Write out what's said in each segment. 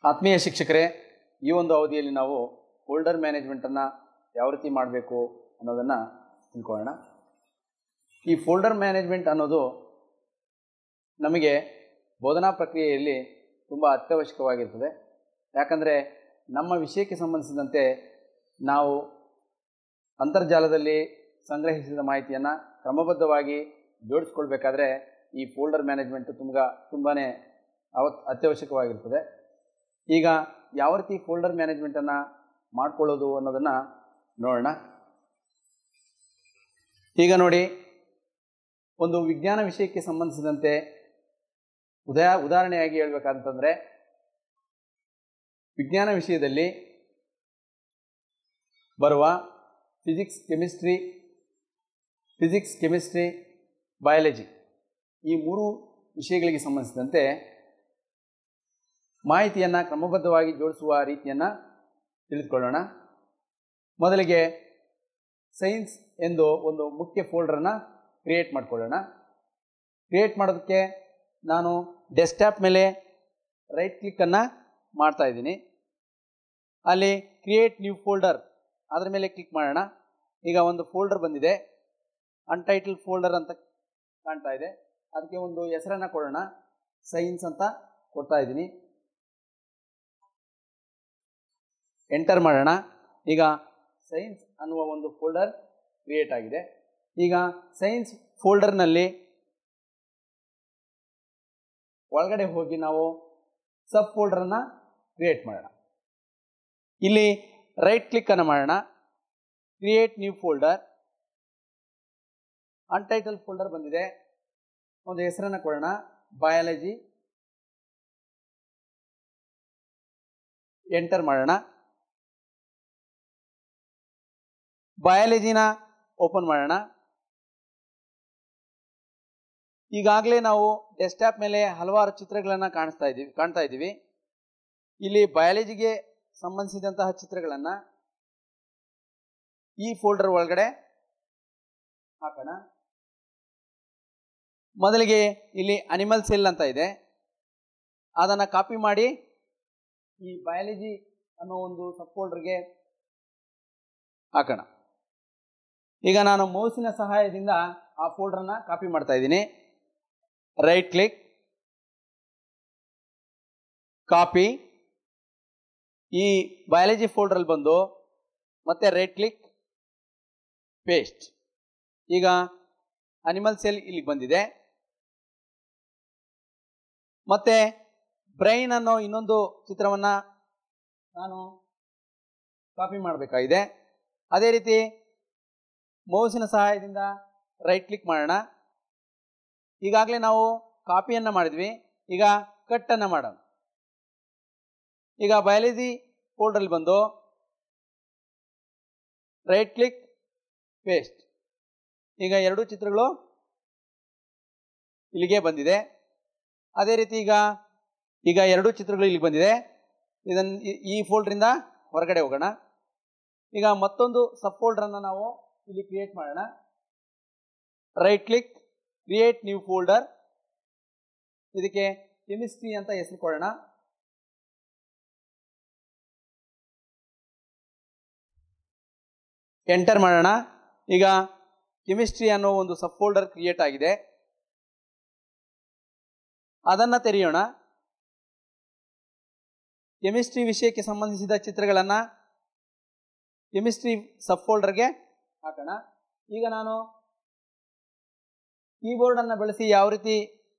ಆತ್ಮೀಯ ಶಿಕ್ಷಕರೇ ಈ ಒಂದು ಅವಧಿಯಲ್ಲಿ ನಾವು ಫೋಲ್ಡರ್ ಮ್ಯಾನೇಜ್ಮೆಂಟನ್ನು ಯಾವ ರೀತಿ ಮಾಡಬೇಕು ಅನ್ನೋದನ್ನು ತಿಳ್ಕೊಳ್ಳೋಣ ಈ ಫೋಲ್ಡರ್ ಮ್ಯಾನೇಜ್ಮೆಂಟ್ ಅನ್ನೋದು ನಮಗೆ ಬೋಧನಾ ಪ್ರಕ್ರಿಯೆಯಲ್ಲಿ ತುಂಬ ಅತ್ಯವಶ್ಯಕವಾಗಿರ್ತದೆ ಯಾಕಂದರೆ ನಮ್ಮ ವಿಷಯಕ್ಕೆ ಸಂಬಂಧಿಸಿದಂತೆ ನಾವು ಅಂತರ್ಜಾಲದಲ್ಲಿ ಸಂಗ್ರಹಿಸಿದ ಮಾಹಿತಿಯನ್ನು ಕ್ರಮಬದ್ಧವಾಗಿ ಜೋಡಿಸ್ಕೊಳ್ಬೇಕಾದ್ರೆ ಈ ಫೋಲ್ಡರ್ ಮ್ಯಾನೇಜ್ಮೆಂಟ್ ತುಂಬ ತುಂಬಾ ಅವತ್ ಅತ್ಯವಶ್ಯಕವಾಗಿರ್ತದೆ ಈಗ ಯಾವ ರೀತಿ ಫೋಲ್ಡರ್ ಮ್ಯಾನೇಜ್ಮೆಂಟನ್ನು ಮಾಡ್ಕೊಳ್ಳೋದು ಅನ್ನೋದನ್ನು ನೋಡೋಣ ಈಗ ನೋಡಿ ಒಂದು ವಿಜ್ಞಾನ ವಿಷಯಕ್ಕೆ ಸಂಬಂಧಿಸಿದಂತೆ ಉದಯ ಉದಾಹರಣೆಯಾಗಿ ಹೇಳ್ಬೇಕಂತಂದರೆ ವಿಜ್ಞಾನ ವಿಷಯದಲ್ಲಿ ಬರುವ physics chemistry physics chemistry biology ಈ ಮೂರು ವಿಷಯಗಳಿಗೆ ಸಂಬಂಧಿಸಿದಂತೆ ಮಾಹಿತಿಯನ್ನು ಕ್ರಮಬದ್ಧವಾಗಿ ಜೋಡಿಸುವ ರೀತಿಯನ್ನು ತಿಳಿದುಕೊಳ್ಳೋಣ ಮೊದಲಿಗೆ ಸೈನ್ಸ್ ಎಂದು ಒಂದು ಮುಖ್ಯ ಫೋಲ್ಡರನ್ನು ಕ್ರಿಯೇಟ್ ಮಾಡ್ಕೊಳ್ಳೋಣ ಕ್ರಿಯೇಟ್ ಮಾಡೋದಕ್ಕೆ ನಾನು ಡೆಸ್ಕ್ಟಾಪ್ ಮೇಲೆ ರೈಟ್ ಕ್ಲಿಕ್ಕನ್ನು ಮಾಡ್ತಾ ಇದ್ದೀನಿ ಅಲ್ಲಿ ಕ್ರಿಯೇಟ್ ನ್ಯೂ ಫೋಲ್ಡರ್ ಅದರ ಮೇಲೆ ಕ್ಲಿಕ್ ಮಾಡೋಣ ಈಗ ಒಂದು ಫೋಲ್ಡರ್ ಬಂದಿದೆ ಅನ್ಟೈಟಲ್ ಫೋಲ್ಡರ್ ಅಂತ ಕಾಣ್ತಾ ಇದೆ ಅದಕ್ಕೆ ಒಂದು ಹೆಸರನ್ನು ಕೊಡೋಣ ಸೈನ್ಸ್ ಅಂತ ಕೊಡ್ತಾ ಇದ್ದೀನಿ ಎಂಟರ್ ಮಾಡೋಣ ಈಗ ಸೈನ್ಸ್ ಅನ್ನುವ ಒಂದು ಫೋಲ್ಡರ್ ಕ್ರಿಯೇಟ್ ಆಗಿದೆ ಈಗ ಸೈನ್ಸ್ ಫೋಲ್ಡರ್ನಲ್ಲಿ ಒಳಗಡೆ ಹೋಗಿ ನಾವು ಸಬ್ ಫೋಲ್ಡರನ್ನು ಕ್ರಿಯೇಟ್ ಮಾಡೋಣ ಇಲ್ಲಿ ರೈಟ್ ಕ್ಲಿಕ್ಕನ್ನು ಮಾಡೋಣ create new folder untitled folder ಬಂದಿದೆ ಒಂದು ಹೆಸರನ್ನು ಕೊಡೋಣ ಬಯಾಲಜಿ ಎಂಟರ್ ಮಾಡೋಣ ಬಯಾಲಜಿನ ಓಪನ್ ಮಾಡೋಣ ಈಗಾಗಲೇ ನಾವು ಡೆಸ್ಕ್ಟಾಪ್ ಮೇಲೆ ಹಲವಾರು ಚಿತ್ರಗಳನ್ನು ಕಾಣಿಸ್ತಾ ಇದ್ದೀವಿ ಕಾಣ್ತಾ ಇದ್ದೀವಿ ಇಲ್ಲಿ ಬಯಾಲಜಿಗೆ ಸಂಬಂಧಿಸಿದಂತಹ ಚಿತ್ರಗಳನ್ನು ಈ ಫೋಲ್ಡರ್ ಒಳಗಡೆ ಹಾಕೋಣ ಮೊದಲಿಗೆ ಇಲ್ಲಿ ಅನಿಮಲ್ ಸೆಲ್ ಅಂತ ಇದೆ ಅದನ್ನು ಕಾಪಿ ಮಾಡಿ ಈ ಬಯಾಲಜಿ ಅನ್ನೋ ಒಂದು ಸಬ್ ಫೋಲ್ಡರ್ಗೆ ಹಾಕೋಣ ಈಗ ನಾನು ಮೌಸಿನ ಸಹಾಯದಿಂದ ಆ ಫೋಲ್ಡರ್ನ ಕಾಪಿ ಮಾಡ್ತಾ ಇದ್ದೀನಿ ರೈಟ್ ಕ್ಲಿಕ್ ಕಾಪಿ ಈ ಬಯಾಲಜಿ ಫೋಲ್ಡರಲ್ಲಿ ಬಂದು ಮತ್ತೆ ರೈಟ್ ಕ್ಲಿಕ್ ಪೇಸ್ಟ್ ಈಗ ಅನಿಮಲ್ ಸೆಲ್ ಇಲ್ಲಿಗೆ ಬಂದಿದೆ ಮತ್ತೆ ಬ್ರೈನ್ ಅನ್ನೋ ಇನ್ನೊಂದು ಚಿತ್ರವನ್ನು ನಾನು ಕಾಪಿ ಮಾಡಬೇಕಾಗಿದೆ ಅದೇ ರೀತಿ ಮೌಸಿನ ಸಹಾಯದಿಂದ ರೈಟ್ ಕ್ಲಿಕ್ ಮಾಡೋಣ ಈಗಾಗಲೇ ನಾವು ಕಾಪಿಯನ್ನು ಮಾಡಿದ್ವಿ ಈಗ ಕಟ್ಟನ್ನು ಮಾಡೋಣ ಈಗ ಬಯಾಲಜಿ ಫೋಲ್ಡರಲ್ಲಿ ಬಂದು ರೈಟ್ ಕ್ಲಿಕ್ ಪೇಸ್ಟ್ ಈಗ ಎರಡೂ ಚಿತ್ರಗಳು ಇಲ್ಲಿಗೆ ಬಂದಿದೆ ಅದೇ ರೀತಿ ಈಗ ಈಗ ಎರಡೂ ಚಿತ್ರಗಳು ಇಲ್ಲಿಗೆ ಬಂದಿದೆ ಇದನ್ನು ಈ ಫೋಲ್ಡ್ರಿಂದ ಹೊರಗಡೆ ಹೋಗೋಣ ಈಗ ಮತ್ತೊಂದು ಸಬ್ ಫೋಲ್ಡರನ್ನು ನಾವು ಇಲ್ಲಿ ಕ್ರಿಯೇಟ್ ಮಾಡೋಣ right click create new folder ಇದಕ್ಕೆ ಕೆಮಿಸ್ಟ್ರಿ ಅಂತ ಹೆಸರು ಕೊಡೋಣ ಎಂಟರ್ ಮಾಡೋಣ ಈಗ ಕೆಮಿಸ್ಟ್ರಿ ಅನ್ನೋ ಒಂದು ಸಬ್ ಫೋಲ್ಡರ್ ಕ್ರಿಯೇಟ್ ಆಗಿದೆ ಅದನ್ನು ತೆರೆಯೋಣ ಕೆಮಿಸ್ಟ್ರಿ ವಿಷಯಕ್ಕೆ ಸಂಬಂಧಿಸಿದ ಚಿತ್ರಗಳನ್ನು ಕೆಮಿಸ್ಟ್ರಿ ಸಬ್ ಫೋಲ್ಡರ್ಗೆ ಹಾಕೋಣ ಈಗ ನಾನು ಕೀಬೋರ್ಡನ್ನು ಬಳಸಿ ಯಾವ ರೀತಿ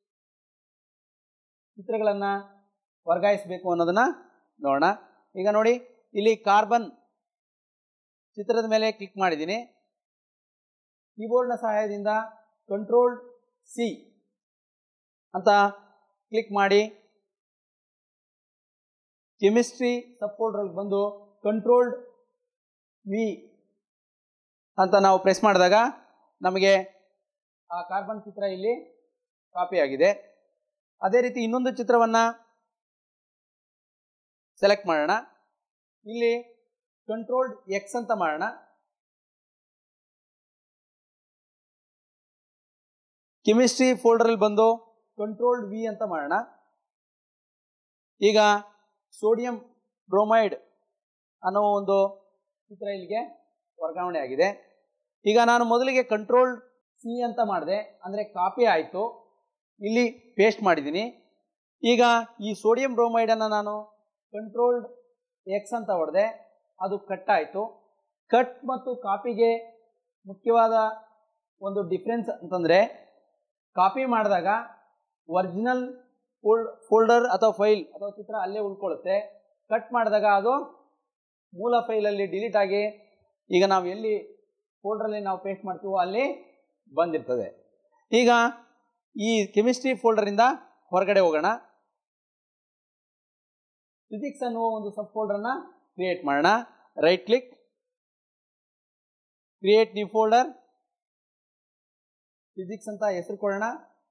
ಚಿತ್ರಗಳನ್ನು ವರ್ಗಾಯಿಸಬೇಕು ಅನ್ನೋದನ್ನು ನೋಡೋಣ ಈಗ ನೋಡಿ ಇಲ್ಲಿ ಕಾರ್ಬನ್ ಚಿತ್ರದ ಮೇಲೆ ಕ್ಲಿಕ್ ಮಾಡಿದ್ದೀನಿ ಕೀಬೋರ್ಡ್ನ ಸಹಾಯದಿಂದ ಕಂಟ್ರೋಲ್ ಸಿ ಅಂತ ಕ್ಲಿಕ್ ಮಾಡಿ ಕೆಮಿಸ್ಟ್ರಿ ಸಬ್ ಫೋಲ್ಡರ್ಗೆ ಬಂದು ಕಂಟ್ರೋಲ್ಡ್ ವಿ ಅಂತ ನಾವು ಪ್ರೆಸ್ ಮಾಡಿದಾಗ ನಮಗೆ ಆ ಕಾರ್ಬನ್ ಚಿತ್ರ ಇಲ್ಲಿ ಕಾಪಿ ಆಗಿದೆ ಅದೇ ರೀತಿ ಇನ್ನೊಂದು ಚಿತ್ರವನ್ನು ಸೆಲೆಕ್ಟ್ ಮಾಡೋಣ ಇಲ್ಲಿ ಕಂಟ್ರೋಲ್ಡ್ ಎಕ್ಸ್ ಅಂತ ಮಾಡೋಣ ಕೆಮಿಸ್ಟ್ರಿ ಫೋಲ್ಡರಲ್ಲಿ ಬಂದು ಕಂಟ್ರೋಲ್ಡ್ ವಿ ಅಂತ ಮಾಡೋಣ ಈಗ ಸೋಡಿಯಂ ಬ್ರೋಮೈಡ್ ಅನ್ನೋ ಒಂದು ಚಿತ್ರ ಇಲ್ಲಿಗೆ ವರ್ಗಾವಣೆ ಆಗಿದೆ ಈಗ ನಾನು ಮೊದಲಿಗೆ ಕಂಟ್ರೋಲ್ ಸಿ ಅಂತ ಮಾಡಿದೆ ಅಂದರೆ ಕಾಪಿ ಆಯಿತು ಇಲ್ಲಿ ಪೇಸ್ಟ್ ಮಾಡಿದ್ದೀನಿ ಈಗ ಈ ಸೋಡಿಯಂ ಬ್ರೋಮೈಡನ್ನು ನಾನು ಕಂಟ್ರೋಲ್ಡ್ ಎಕ್ಸ್ ಅಂತ ಹೊಡೆದೆ ಅದು ಕಟ್ ಆಯಿತು ಕಟ್ ಮತ್ತು ಕಾಪಿಗೆ ಮುಖ್ಯವಾದ ಒಂದು ಡಿಫ್ರೆನ್ಸ್ ಅಂತಂದರೆ ಕಾಪಿ ಮಾಡಿದಾಗ ಒರಿಜಿನಲ್ ಫೋಲ್ಡ್ ಫೋಲ್ಡರ್ ಅಥವಾ ಫೈಲ್ ಅಥವಾ ಚಿತ್ರ ಅಲ್ಲೇ ಉಳ್ಕೊಳ್ಳುತ್ತೆ ಕಟ್ ಮಾಡಿದಾಗ ಅದು ಮೂಲ ಫೈಲಲ್ಲಿ ಡಿಲೀಟ್ ಆಗಿ ಈಗ ನಾವು ಎಲ್ಲಿ ಫೋಲ್ಡ್ರಲ್ಲಿ ನಾವು ಪೇಸ್ಟ್ ಮಾಡ್ತೀವೋ ಅಲ್ಲಿ ಬಂದಿರ್ತದೆ ಈಗ ಈ ಕೆಮಿಸ್ಟ್ರಿ ಫೋಲ್ಡರಿಂದ ಹೊರಗಡೆ ಹೋಗೋಣ ಫಿಸಿಕ್ಸ್ ಅನ್ನುವ ಒಂದು ಸಬ್ ಫೋಲ್ಡರ್ನ ಕ್ರಿಯೇಟ್ ಮಾಡೋಣ right click create new folder physics ಅಂತ ಹೆಸರು ಕೊಡೋಣ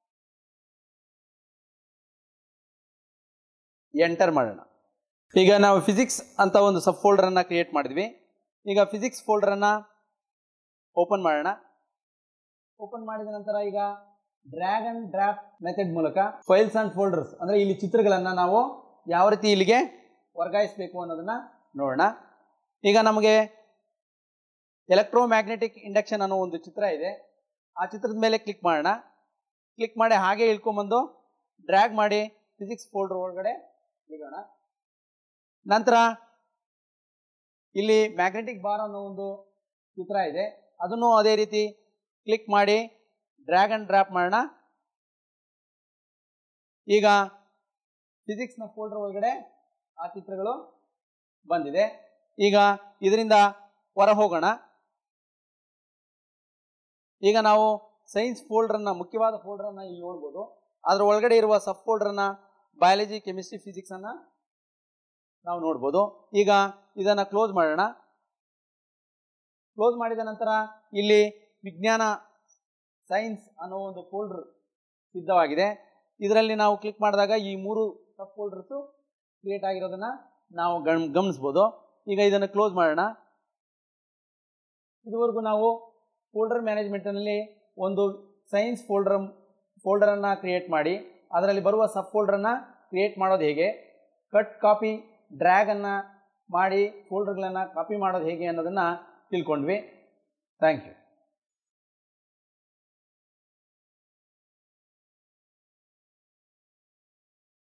ಎಂಟರ್ ಮಾಡೋಣ ಈಗ ನಾವು ಫಿಸಿಕ್ಸ್ ಅಂತ ಒಂದು ಸಬ್ ಫೋಲ್ಡರನ್ನು ಕ್ರಿಯೇಟ್ ಮಾಡಿದ್ವಿ ಈಗ ಫಿಸಿಕ್ಸ್ ಫೋಲ್ಡರನ್ನು ಓಪನ್ ಮಾಡೋಣ ಓಪನ್ ಮಾಡಿದ ನಂತರ ಈಗ ಡ್ರ್ಯಾಗ್ ಅಂಡ್ ಡ್ರಾಫ್ಟ್ ಮೆಥಡ್ ಮೂಲಕ ಫೈಲ್ಸ್ ಅಂಡ್ ಫೋಲ್ಡರ್ಸ್ ಅಂದರೆ ಇಲ್ಲಿ ಚಿತ್ರಗಳನ್ನು ನಾವು ಯಾವ ರೀತಿ ಇಲ್ಲಿಗೆ ವರ್ಗಾಯಿಸಬೇಕು ಅನ್ನೋದನ್ನ ನೋಡೋಣ ಈಗ ನಮಗೆ ಎಲೆಕ್ಟ್ರೋಮ್ಯಾಗ್ನೆಟಿಕ್ ಇಂಡಕ್ಷನ್ ಅನ್ನೋ ಒಂದು ಚಿತ್ರ ಇದೆ ಆ ಚಿತ್ರದ ಮೇಲೆ ಕ್ಲಿಕ್ ಮಾಡೋಣ ಕ್ಲಿಕ್ ಮಾಡಿ ಹಾಗೆ ಇಳ್ಕೊಂಬಂದು ಡ್ರ್ಯಾಗ್ ಮಾಡಿ ಫಿಸಿಕ್ಸ್ ಫೋಲ್ಡರ್ ಒಳಗಡೆ ಇಡೋಣ ನಂತರ ಇಲ್ಲಿ ಮ್ಯಾಗ್ನೆಟಿಕ್ ಬಾರ್ ಅನ್ನೋ ಒಂದು ಚಿತ್ರ ಇದೆ ಅದನ್ನು ಅದೇ ರೀತಿ ಕ್ಲಿಕ್ ಮಾಡಿ ಡ್ರ್ಯಾಗ್ ಅಂಡ್ ಡ್ರಾಪ್ ಮಾಡೋಣ ಈಗ ಫಿಸಿಕ್ಸ್ನ ಫೋಲ್ಡರ್ ಒಳಗಡೆ ಆ ಚಿತ್ರಗಳು ಬಂದಿದೆ ಈಗ ಇದರಿಂದ ಹೊರ ಹೋಗೋಣ ಈಗ ನಾವು ಸೈನ್ಸ್ ಫೋಲ್ಡರ್ನ ಮುಖ್ಯವಾದ ಫೋಲ್ಡರನ್ನ ಇಲ್ಲಿ ನೋಡ್ಬೋದು ಅದ್ರ ಒಳಗಡೆ ಇರುವ ಸಬ್ ಫೋಲ್ಡರ್ನ ಬಯಾಲಜಿ ಕೆಮಿಸ್ಟ್ರಿ ಫಿಸಿಕ್ಸ್ ಅನ್ನ ನಾವು ನೋಡ್ಬೋದು ಈಗ ಇದನ್ನ ಕ್ಲೋಸ್ ಮಾಡೋಣ ಕ್ಲೋಸ್ ಮಾಡಿದ ನಂತರ ಇಲ್ಲಿ ವಿಜ್ಞಾನ ಸೈನ್ಸ್ ಅನ್ನೋ ಒಂದು ಫೋಲ್ಡರ್ ಸಿದ್ಧವಾಗಿದೆ ಇದರಲ್ಲಿ ನಾವು ಕ್ಲಿಕ್ ಮಾಡಿದಾಗ ಈ ಮೂರು ಸಬ್ ಫೋಲ್ಡರ್ಸು ಕ್ರಿಯೇಟ್ ಆಗಿರೋದನ್ನ ನಾವು ಗಮ್ ಗಮನಿಸ್ಬೋದು ಈಗ ಇದನ್ನು ಕ್ಲೋಸ್ ಮಾಡೋಣ ಇದುವರೆಗೂ ನಾವು ಫೋಲ್ಡರ್ ಮ್ಯಾನೇಜ್ಮೆಂಟ್ನಲ್ಲಿ ಒಂದು ಸೈನ್ಸ್ ಫೋಲ್ಡರ್ ಫೋಲ್ಡರನ್ನು ಕ್ರಿಯೇಟ್ ಮಾಡಿ ಅದರಲ್ಲಿ ಬರುವ ಸಬ್ ಫೋಲ್ಡರನ್ನು ಕ್ರಿಯೇಟ್ ಮಾಡೋದು ಹೇಗೆ ಕಟ್ ಕಾಪಿ ಡ್ರ್ಯಾಗನ್ನು ಮಾಡಿ ಫೋಲ್ಡರ್ಗಳನ್ನು ಕಾಪಿ ಮಾಡೋದು ಹೇಗೆ ಅನ್ನೋದನ್ನು ತಿಳ್ಕೊಂಡ್ವಿ ಥ್ಯಾಂಕ್ ಯು